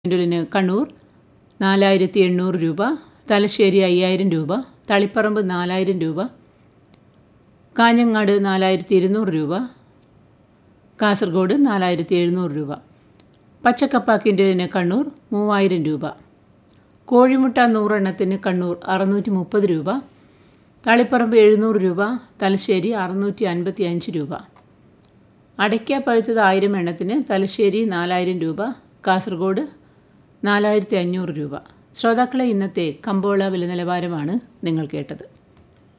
ക്വിൻ്റലിന് കണ്ണൂർ നാലായിരത്തി എണ്ണൂറ് രൂപ തലശ്ശേരി അയ്യായിരം രൂപ തളിപ്പറമ്പ് നാലായിരം രൂപ കാഞ്ഞങ്ങാട് നാലായിരത്തി ഇരുന്നൂറ് രൂപ കാസർഗോഡ് നാലായിരത്തി എഴുന്നൂറ് രൂപ പച്ചക്കപ്പ ക്വിൻ്റലിന് കണ്ണൂർ മൂവായിരം രൂപ കോഴിമുട്ട നൂറെണ്ണത്തിന് കണ്ണൂർ അറുന്നൂറ്റി മുപ്പത് രൂപ തളിപ്പറമ്പ് എഴുന്നൂറ് രൂപ തലശ്ശേരി അറുന്നൂറ്റി അൻപത്തി അഞ്ച് രൂപ അടയ്ക്ക പഴുത്തത് ആയിരം എണ്ണത്തിന് തലശ്ശേരി നാലായിരം രൂപ കാസർഗോഡ് നാലായിരത്തി അഞ്ഞൂറ് രൂപ ശ്രോതാക്കളെ ഇന്നത്തെ കമ്പോള വില നിലവാരമാണ് നിങ്ങൾ കേട്ടത്